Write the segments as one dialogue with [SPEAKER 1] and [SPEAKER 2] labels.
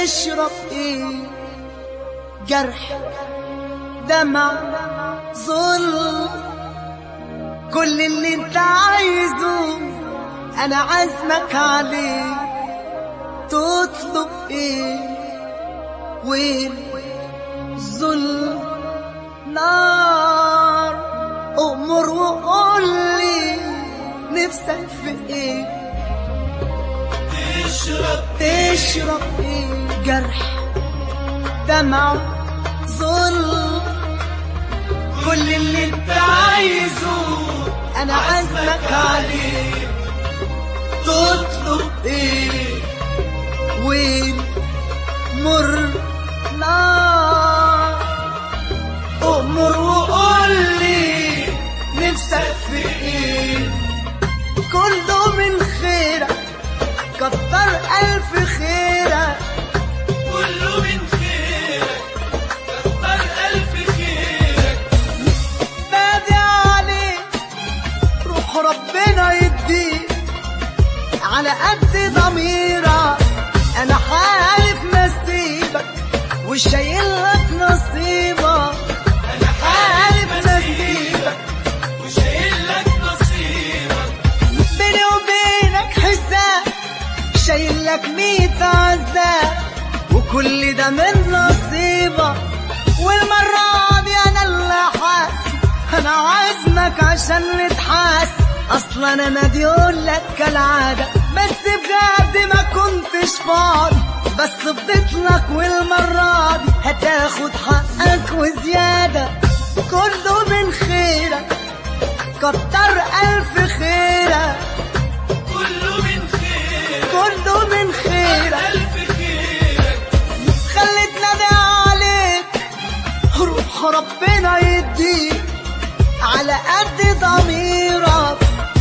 [SPEAKER 1] تشرب ايه جرح دمع ظلم كل اللي انت عايزه انا عازمك عليه تطلب ايه وين ظلم نار امر وقول لي نفسك في ايه
[SPEAKER 2] تشرب
[SPEAKER 1] تشرب ايه جرح دمع ظلم كل اللي انت عايزه انا عازمك عليه تطلب ايه وين مر نار امر وقول لي نفسك في ايه كله من خيرك كتر الف خيرك
[SPEAKER 2] كله من خيرك كتر ألف خيرك
[SPEAKER 1] نادي عليك روح ربنا يديك على قد ضميرك انا حالف نسيبك وشايل لك نصيبك
[SPEAKER 2] أنا
[SPEAKER 1] حالف
[SPEAKER 2] حالف
[SPEAKER 1] نسيبك
[SPEAKER 2] وشايل لك نصيبك
[SPEAKER 1] بيني وبينك حساب شايل لك ميت عذاب وكل ده من نصيبك والمرة دي انا اللي حاسس انا عازمك عشان نتحاسب اصلا انا مديون لك كالعادة بس بجد ما كنتش فاضي بس فضيت لك والمرة دي هتاخد حقك وزيادة كله من خيرك كتر الف خيرك
[SPEAKER 2] كله من خيرك
[SPEAKER 1] كله من خيرك
[SPEAKER 2] ألف خيرك
[SPEAKER 1] خلتنا ده عليك روح ربنا يديك على قد ضميرك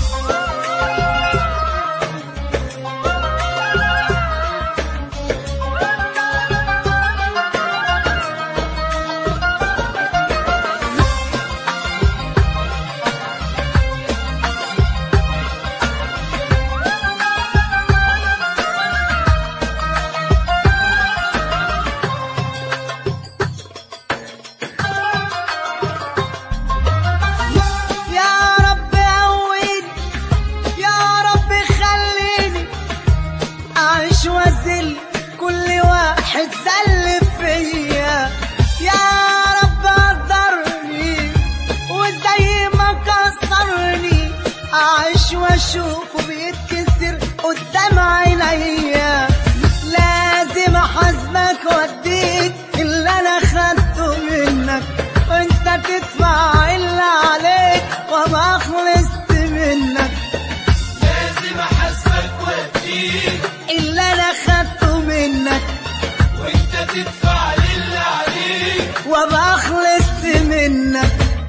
[SPEAKER 1] يا رب قويني يا رب خليني أعيش وأذل كل واحد زل فيا يا رب قدرني وزي ما كسرني أعيش وأشوفه بيتكسر قدام عينيا لازم أحاسبك وأديك اللي أنا خدته منك وأنت تدفع اللي عليك وما خلصت منك
[SPEAKER 2] لازم أحاسبك وأديك
[SPEAKER 1] اللي أنا خدته منك
[SPEAKER 2] وأنت تدفع للي عليك
[SPEAKER 1] وما خلصت منك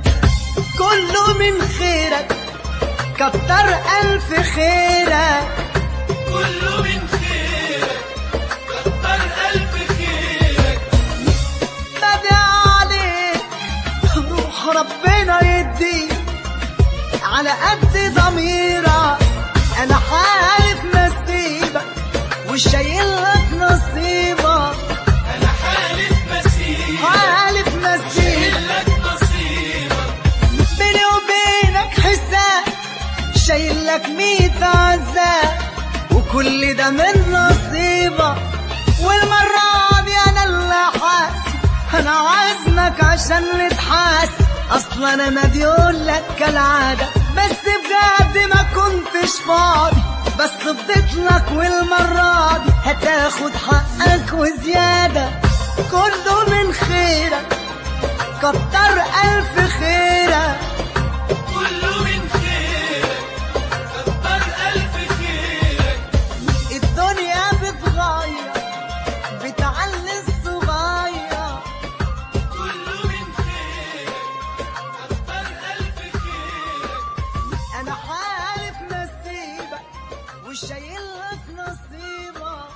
[SPEAKER 1] كله من خيرك كتر ألف خيرك
[SPEAKER 2] كله من خيرك كتر ألف خيرك
[SPEAKER 1] بدي عليك روح ربنا يديك على قد ضميرك انا حالف نسيبك وشايل لك نصيبك
[SPEAKER 2] أنا حالف مسيرك
[SPEAKER 1] حالف نسيبك
[SPEAKER 2] شايل لك نصيبك
[SPEAKER 1] بيني وبينك حساب شايل لك ميت عذاب وكل ده من نصيبك والمرة دي انا اللي حاسب انا عازمك عشان نتحاسب اصلا انا مديون لك كالعادة بس بجد ما كنتش فاضي بس فضيت لك والمرة دي هتاخد حقك وزيادة كله من خيرك كتر ألف خيرك
[SPEAKER 2] كله من خيرك كتر ألف خيرك
[SPEAKER 1] الدنيا بتغير بتعلي الصغير
[SPEAKER 2] كله من خيرك كتر ألف خيرك
[SPEAKER 1] أنا حالف نسيبك وشايل لك نصيبك